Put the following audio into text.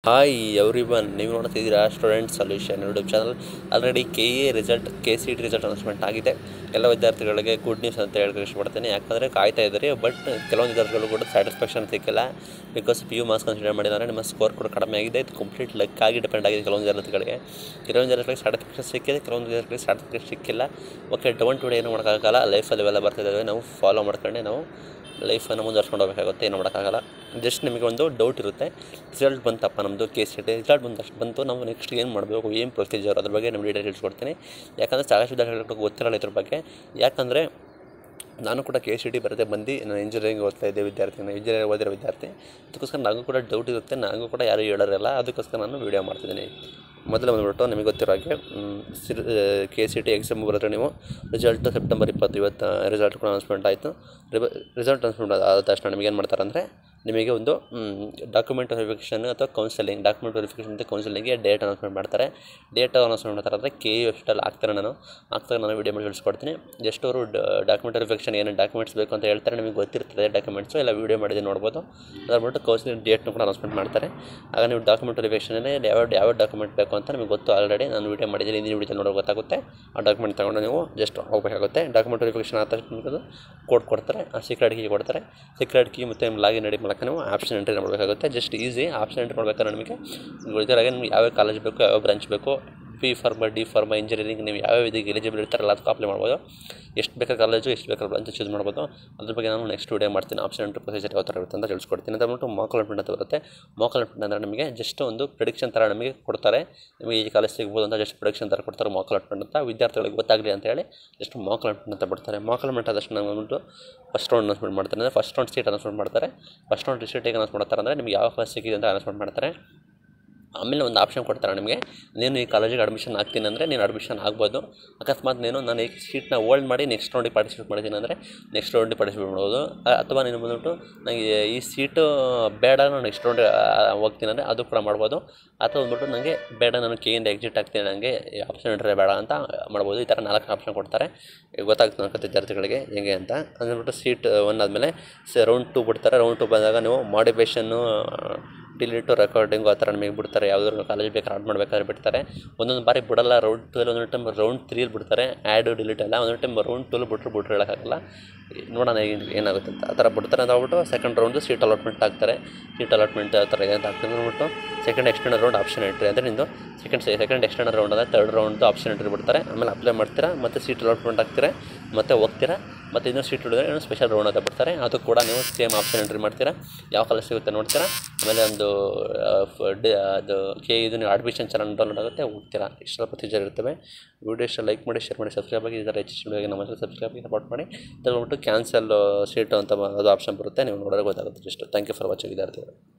hi every everyone ನೀವು ನೋಡ್ತಿದ್ದೀರಾ student solution YouTube channel already K A result K C T result announcement ಆಗಿದೆ ಎಲ್ಲ ವಿದ್ಯಾರ್ಥಿಗಳಿಗೆ good news ಅಂತ ಹೇಳಕ್ಕೆ ಇಷ್ಟಪಡ್ತೀನಿ ಯಾಕಂದರೆ ಕಾಯ್ತಾ ಇದ್ದಾರೆ ಬಟ್ ಕೆಲವೊಂದು ವಿದ್ಯಾರ್ಥಿಗಳು ಕೂಡ ಸ್ಯಾಟಿಸ್ಫ್ಯಾಕ್ಷನ್ ಸಿಕ್ಕಿಲ್ಲ because P U marks consider ಮಾಡಿದ್ದಾರೆ ನಿಮ್ಮ ಸ್ಕೋರ್ ಕೂಡ ಕಡಿಮೆ ಆಗಿದೆ ಇದು ಕಂಪ್ಲೀಟ್ ಲಕ್ ಆಗಿ ಡಿಪೆಂಡ್ ಆಗಿದೆ ಕೆಲವೊಂದು ವಿದ್ಯಾರ್ಥಿಗಳಿಗೆ ಕೆಲವೊಂದು ವಿದ್ಯಾರ್ಥಿಗಳಿಗೆ ಸ್ಯಾಟಿಸ್ಫ್ಯಾಕ್ಷನ್ ಸಿಕ್ಕಿದೆ ಕೆಲವೊಂದು ವಿದ್ಯಾರ್ಥಿಗಳಿಗೆ ಸ್ಯಾಟಿಸ್ಫ್ಯಾಕ್ಷನ್ ಸಿಕ್ಕಿಲ್ಲ ಓಕೆ ಡೋಂಟ್ ಟುಡೇ ಏನು ಮಾಡೋಕ್ಕಾಗಲ್ಲ ಲೈಫಲ್ಲಿ ಇವೆಲ್ಲ ಬರ್ತಿದ್ದಾವೆ ನಾವು ಫಾಲೋ ಮಾಡ್ಕೊಂಡು ನಾವು ಲೈಫನ್ನು ಮುಂದುವರ್ಸ್ಕೊಂಡು ಹೋಗಬೇಕಾಗುತ್ತೆ ಏನು ಮಾಡೋಕ್ಕಾಗಲ್ಲ ಜಸ್ಟ್ ನಿಮಗೆ ಒಂದು ಡೌಟ್ ಇರುತ್ತೆ ರಿಸಲ್ಟ್ ಬಂತಪ್ಪ ನಮ್ಮದು ಕೆ ಸಿ ಟಿ ರಿಸಲ್ಟ್ ಬಂದು ಅಷ್ಟು ಬಂತು ನಾವು ನೆಕ್ಸ್ಟ್ ಏನು ಮಾಡಬೇಕು ಏನು ಪ್ರೊಸೀಜರ್ ಅದ್ರ ಬಗ್ಗೆ ನಮ್ಮ ಡೀಟೇಲ್ ತಿಳಿಸ್ಕೊಡ್ತೀನಿ ಯಾಕಂದರೆ ಸಾಕಷ್ಟು ವಿದ್ಯಾರ್ಥಿಗಳಿಗೆ ಗೊತ್ತಿರಲ್ಲ ಇದ್ರ ಬಗ್ಗೆ ಯಾಕಂದರೆ ನಾನು ಕೂಡ ಕೆ ಸಿ ಟಿ ಬರದೆ ಬಂದು ನಾನು ಇಂಜಿನಿಯರಿಂಗ್ ಓದ್ತಾ ಇದ್ದೆ ವಿದ್ಯಾರ್ಥಿ ನಾನು ಇಂಜಿನಿಯರಿಂಗ್ ಓದಿರೋ ವಿದ್ಯಾರ್ಥಿ ಅದಕ್ಕೋಸ್ಕರ ನನಗೂ ಕೂಡ ಡೌಟ್ ಇರುತ್ತೆ ನನಗೂ ಕೂಡ ಯಾರು ಹೇಳೋರಿಲ್ಲ ಅದಕ್ಕೋಸ್ಕರ ನಾನು ವೀಡಿಯೋ ಮಾಡ್ತಿದ್ದೀನಿ ಮೊದಲು ಬಂದುಬಿಟ್ಟು ನಿಮಗೆ ಗೊತ್ತಿರೋ ಹಾಗೆ sir K C T exam ಬರೆದ್ರೆ ನೀವು ರಿಸಲ್ಟ್ ಸೆಪ್ಟೆಂಬರ್ ಇಪ್ಪತ್ತು ಇವತ್ತು ರಿಸಲ್ಟ್ ಕೂಡ ಅನೌನ್ಸ್ಮೆಂಟ್ ಆಯಿತು ರಿಸಲ್ಟ್ ಅನೌನ್ಸ್ಮೆಂಟ್ ಆದ ತಕ್ಷಣ ನಿಮಗೆ ಏನು ಮಾಡ್ತಾರೆ ಅಂದರೆ ನಿಮಗೆ ಒಂದು ಡಾಕ್ಯುಮೆಂಟ್ ವೆರಿಫಿಕೇಷನ್ ಅಥವಾ ಕೌನ್ಸಲಿಂಗ್ ಡಾಕ್ಯುಮೆಂಟ್ ವೆರಿಫಿಕೇಷನ್ ಮತ್ತು ಕೌನ್ಸಲಿಂಗ್ಗೆ ಡೇಟ್ ಅನೌನ್ಸ್ಮೆಂಟ್ ಮಾಡ್ತಾರೆ ಡೇಟ್ ಅನೌನ್ಸ್ಮೆಂಟ್ ಮಾಡ್ತಾರೆ ಅಂದರೆ ಕೆ ಯು ಎಷ್ಟಲ್ಲಿ ಆಗ್ತಾರೆ ನಾನು ಆಗ್ತಾರೆ ನಾನು ವೀಡಿಯೋ ಮಾಡಿ ತಿಳಿಸ್ಕೊಡ್ತೀನಿ ಜಸ್ಟ್ ಅವರು ಡಾಕ್ಯುಮೆಂಟ್ ವೆರಿಫಿಕೇಷನ್ ಏನು ಡಾಕ್ಯುಮೆಂಟ್ಸ್ ಬೇಕು ಅಂತ ಹೇಳ್ತಾರೆ ನಿಮಗೆ ಗೊತ್ತಿರ್ತದೆ ಡಾಕ್ಯುಮೆಂಟ್ಸು ಎಲ್ಲ ವೀಡಿಯೋ ಮಾಡಿದ್ದೀನಿ ನೋಡ್ಬೋದು ಅದ್ರ ಬಿಟ್ಟು ಕೌನ್ಸಿಲಿಂಗ್ ಡೇಟ್ನು ಕೂಡ ಅನೌನ್ಸ್ಮೆಂಟ್ ಮಾಡ್ತಾರೆ ಆಗ ನೀವು ಡಾಕ್ಯುಮೆಂಟ್ ವೆರಿಫಿಕೇಷನ್ ಯಾವ ಯಾವ ಡಾಕ್ಯುಮೆಂಟ್ ಬೇಕು ಅಂತ ನಿಮಗೆ ಗೊತ್ತು ಆಲ್ರೆಡಿ ನಾನು ವೀಡಿಯೋ ಮಾಡಿದ್ದೀನಿ ಹಿಂದಿನ ವೀಡಿಯೋ ನೋಡೋ ಗೊತ್ತಾಗುತ್ತೆ ಆ ಡಾಕ್ಯುಮೆಂಟ್ ತೊಗೊಂಡು ನೀವು ಜಸ್ಟ್ ಹೋಗಬೇಕಾಗುತ್ತೆ ಡಾಕ್ಯುಮೆಂಟ್ ವೆರಿಫಿಕೇಷನ್ ಆದ ತಕ್ಷಣ ನಿಮಗೆ ಕೋಡ್ ಕೊಡ್ತಾರೆ ಆ ಸೀಕ್ರೆಟ್ ಕೀ ಕೊಡ್ತಾರೆ ಸೀಕ್ರೆಟ್ ಕೀ ಮತ್ತು ನಿಮ್ಮ ಲಾಗಿನ್ ರೆಡಿ ಮಾಡೋಕೆ ನೀವು ಆಪ್ಷನ್ ಎಂಟ್ರಿ ಮಾಡಬೇಕಾಗುತ್ತೆ ಜಸ್ಟ್ ಈಸಿ ಆಪ್ಷನ್ ಎಂಟ್ರಿ ಮಾಡ್ಬೇಕಾದ್ರೆ ನಿಮಗೆ ಗೊತ್ತಿರಾಗೆ ನಿಮ್ಗೆ ಯಾವ ಕಾಲೇಜ್ ಬೇಕು ಯಾವ ಬ್ರಾಂಚ್ ಬೇಕು P pharma D pharma engineering ನೀವು ಯಾವ ಇದಕ್ಕೆ ಎಲಿಜಿಬಲ್ ಇರ್ತಾರಲ್ಲ ಅದಕ್ಕೆ ಅಪ್ಲೈ ಮಾಡ್ಬೋದು ಎಷ್ಟು ಬೇಕಾದ ಕಾಲೇಜು ಎಷ್ಟು ಬೇಕಾದ ಬ್ರಾಂಚ್ ಚೂಸ್ ಮಾಡ್ಬೋದು ಅದ್ರ ಬಗ್ಗೆ ನಾನು ನೆಕ್ಸ್ಟ್ ವಿಡಿಯೋ ಮಾಡ್ತೀನಿ ಆಪ್ಷನ್ ಎಂಟ್ರಿ ಪ್ರೊಸೀಜರ್ ಯಾವ ಥರ ಇರುತ್ತೆ ಅಂತ ತಿಳಿಸ್ಕೊಡ್ತೀನಿ ಅಂತ ಬಂದ್ಬಿಟ್ಟು ಮಾಕ್ ಅಲಾಟ್ಮೆಂಟ್ ಅಂತ ಬರುತ್ತೆ ಮಾಕ್ ಅಲಾಟ್ಮೆಂಟ್ ಅಂದರೆ ನಿಮಗೆ ಜಸ್ಟ್ ಒಂದು ಪ್ರಿಡಿಕ್ಷನ್ ಥರ ನಮಗೆ ಕೊಡ್ತಾರೆ ನಿಮಗೆ ಈ ಕಾಲೇಜ್ ಸಿಗ್ಬೋದು ಅಂತ ಜಸ್ಟ್ ಪ್ರಿಡಿಕ್ಷನ್ ಥರ ಕೊಡ್ತಾರೆ ಮಾಕ್ ಅಲಾಟ್ಮೆಂಟ್ ಅಂತ ವಿದ್ಯಾರ್ಥಿಗಳಿಗೆ ಗೊತ್ತಾಗಲಿ ಅಂತ ಹೇಳಿ ಜಸ್ಟ್ ಮಾಕ್ ಅಲಾಟ್ಮೆಂಟ್ ಅಂತ ಬಿಡ್ತಾರೆ ಮಾಕ್ ಅಲಾಟ್ಮೆಂಟ್ ಆದಷ್ಟು ನಾವು ಬಂದ್ಬಿಟ್ಟು ಫಸ್ಟ್ ರೌಂಡ್ ಅನೌನ್ಸ್ಮೆಂಟ್ ಮಾಡ್ತಾರೆ ಅಂದರೆ ಫಸ್ಟ್ ರೌಂಡ್ ಸೀಟ್ ಅನೌನ್ಸ್ಮೆಂಟ್ ಮಾಡ್ತಾರೆ ಫಸ್ಟ್ ರೌಂಡ್ ಸೀಟ್ ಹೇಗೆ ಅನೌನ್ಸ್ ಮಾಡ್ತಾರೆ ಅಂದರೆ ನಿಮಗೆ ಯಾವ ಕ್ಲಾಸ್ ಸಿಕ್ಕಿದೆ ಅಂತ ಅನೌನ್ಸ್ಮೆಂಟ್ ಮಾಡ್ತಾರೆ ಆಮೇಲೆ ಒಂದು ಆಪ್ಷನ್ ಕೊಡ್ತಾರೆ ನಿಮಗೆ ನೀನು ಈ ಕಾಲೇಜಿಗೆ ಅಡ್ಮಿಷನ್ ಆಗ್ತೀನಿ ಅಂದರೆ ನೀನು ಅಡ್ಮಿಷನ್ ಆಗ್ಬೋದು ಅಕಸ್ಮಾತ್ ನೀನು ನಾನು ಈ ಸೀಟ್ನ ಹೋಲ್ಡ್ ಮಾಡಿ ನೆಕ್ಸ್ಟ್ ರೌಂಡಿಗೆ ಪಾರ್ಟಿಸಿಪೇಟ್ ಮಾಡಿದ್ದೀನಿ ಅಂದರೆ ನೆಕ್ಸ್ಟ್ ರೌಂಡಿಗೆ ಪಾರ್ಟಿಸಿಪೇಟ್ ಮಾಡ್ಬೋದು ಅ- ಅಥವಾ ನೀನು ಬಂದ್ಬಿಟ್ಟು ನನಗೆ ಈ ಸೀಟು ಬೇಡ ನಾನು ನೆಕ್ಸ್ಟ್ ರೌಂಡ್ ಹೋಗ್ತೀನಿ ಅಂದರೆ ಅದು ಕೂಡ ಮಾಡ್ಬೋದು ಅಥವಾ ಬಂದ್ಬಿಟ್ಟು ನನಗೆ ಬೇಡ ನಾನು ಕೆಯಿಂದ ಎಕ್ಸಿಟ್ ಆಗ್ತೀನಿ ನನಗೆ ಆಪ್ಷನ್ ಇಟ್ಟರೆ ಬೇಡ ಅಂತ ಮಾಡ್ಬೋದು ಈ ಥರ ನಾಲ್ಕು ಆಪ್ಷನ್ ಕೊಡ್ತಾರೆ ಈಗ ಗೊತ್ತಾಗ್ತದೆ ಅನ್ಕೋತ ವಿದ್ಯಾರ್ಥಿಗಳಿಗೆ ಹೆಂಗೆ ಅಂತ ಅಂದ್ಬಿಟ್ಟು ಸೀಟ್ ಒನ್ ಆದಮೇಲೆ ಸ ರೌಂಡ್ ಟು ಬಿಡ್ತಾರೆ ರೌಂಡ್ ಟು ಬಂದಾಗ ನೀವು ಮಾಡಿಫಿಕೇಷನ್ನು ಡಿಲೀಟು ರೆಕಾರ್ಡಿಂಗು ಆ ಥರ ನಿಮಗೆ ಬಿಡ್ತಾರೆ ಯಾವ್ದಾದ್ರು ಕಾಲೇಜ್ ಬೇಕಾದ್ರೆ ಆಡ್ ಮಾಡ್ಬೇಕಾದ್ರೆ ಬಿಡ್ತಾರೆ ಒಂದೊಂದು ಬಾರಿ ಬಿಡಲ್ಲ ರೌಂಡ್ ಟೂಲ್ಲಿ ಒಂದೊಂದು ಟೈಮ್ ರೌಂಡ್ ತ್ರೀಲಿ ಬಿಡ್ತಾರೆ ಆ್ಯಡು ಡಿಲೀಟ್ ಎಲ್ಲ ಒಂದೊಂದು ಟೈಮ್ ರೌಂಡ್ ಟೂಲ್ ಬಿಟ್ಟರು ಬಿಟ್ಟರು ಹೇಳೋಕ್ಕಾಗಲ್ಲ ನೋಡೋಣ ಏನು ಏನಾಗುತ್ತೆ ಅಂತ ಆ ಥರ ಬಿಡ್ತಾರೆ ಅಂತ ಹೇಳ್ಬಿಟ್ಟು ಸೆಕೆಂಡ್ ರೌಂಡು ಸೀಟ್ ಅಲಾಟ್ಮೆಂಟ್ ಆಗ್ತಾರೆ ಸೀಟ್ ಅಲಾಟ್ಮೆಂಟ್ ಆ ಥರ ಇದೆ ಅಂತ ಆಗ್ತದೆ ಅಂದ್ಬಿಟ್ಟು second extend round option entry ಅಂದರೆ ನಿಂದು ಸೆಕೆಂಡ್ ಸೆಕೆಂಡ್ ಎಕ್ಸ್ಟೆಂಡ್ ರೌಂಡ್ ಅಂದರೆ ತರ್ಡ್ ರೌಂಡ್ದು ಆಪ್ಷನ್ ಎಂಟ್ರಿ ಬಿಡ್ತಾರೆ ಆಮೇಲೆ ಅಪ್ಲೈ ಮಾಡ್ತೀರಾ ಮತ್ತು ಸೀಟ್ ಅಲಾಟ್ಮೆಂಟ್ ಆಗ್ತೀರಾ ಮತ್ತು ಹೋಗ್ತೀರಾ ಮತ್ತು ಇನ್ನೂ ಸೀಟ್ ಹಿಡಿದ್ರೆ ಇನ್ನೂ ಸ್ಪೆಷಲ್ ರೌಂಡ್ ಅಂತ ಬಿಡ್ತಾರೆ ಅದು ಕೂಡ ನೀವು ಸೇಮ್ ಆಪ್ಷನ್ ಎಂಟ್ರಿ ಮಾಡ್ತೀರಾ ಯಾವ ಕಾಲೇಜ್ ಸಿಗುತ್ತೆ ನೋಡ್ತೀರಾ ಆಮೇಲೆ ಒಂದು ಆ, ಫ- ಡಿ- ಅದು ಕೆ ಇದು ನೀವು ಅಡ್ಮಿಷನ್ ಚೆನ್ನಾಗಿ ಡೌನ್ಲೋಡ್ ಆಗುತ್ತೆ ಹೋಗ್ತೀರಾ ಇಷ್ಟೆಲ್ಲ ಪ್ರೊಸೀಜರ್ ಇರ್ತವೆ ವಿಡಿಯೋ ಇಷ್ಟ ಲೈಕ್ ಮಾಡಿ ಶೇರ್ ಮಾಡಿ ಸಬ್ಸ್ಕ್ರೈಬ್ ಆಗಿ ಈ ಥರ ಹೆಚ್ಚು ಹೆಚ್ಚು ನಮ್ಮ ಸಬ್ಸ್ಕ್ರೈಬ್ ಸಪೋರ್ಟ್ ಮಾಡಿ ತಗೊಂಡ್ಬಿಟ್ಟು ಕ್ಯಾನ್ಸಲ್ ಸೀಟು ಅಂತ ಬ- ಅದು ಆಪ್ಷನ್ ಬರುತ್ತೆ ನೀವು ನೋಡೋಕೆ ಗೊತ್ತಾಗುತ್ತೆ just thank you for watching ವಿದ್ಯಾರ್ಥಿಗಳು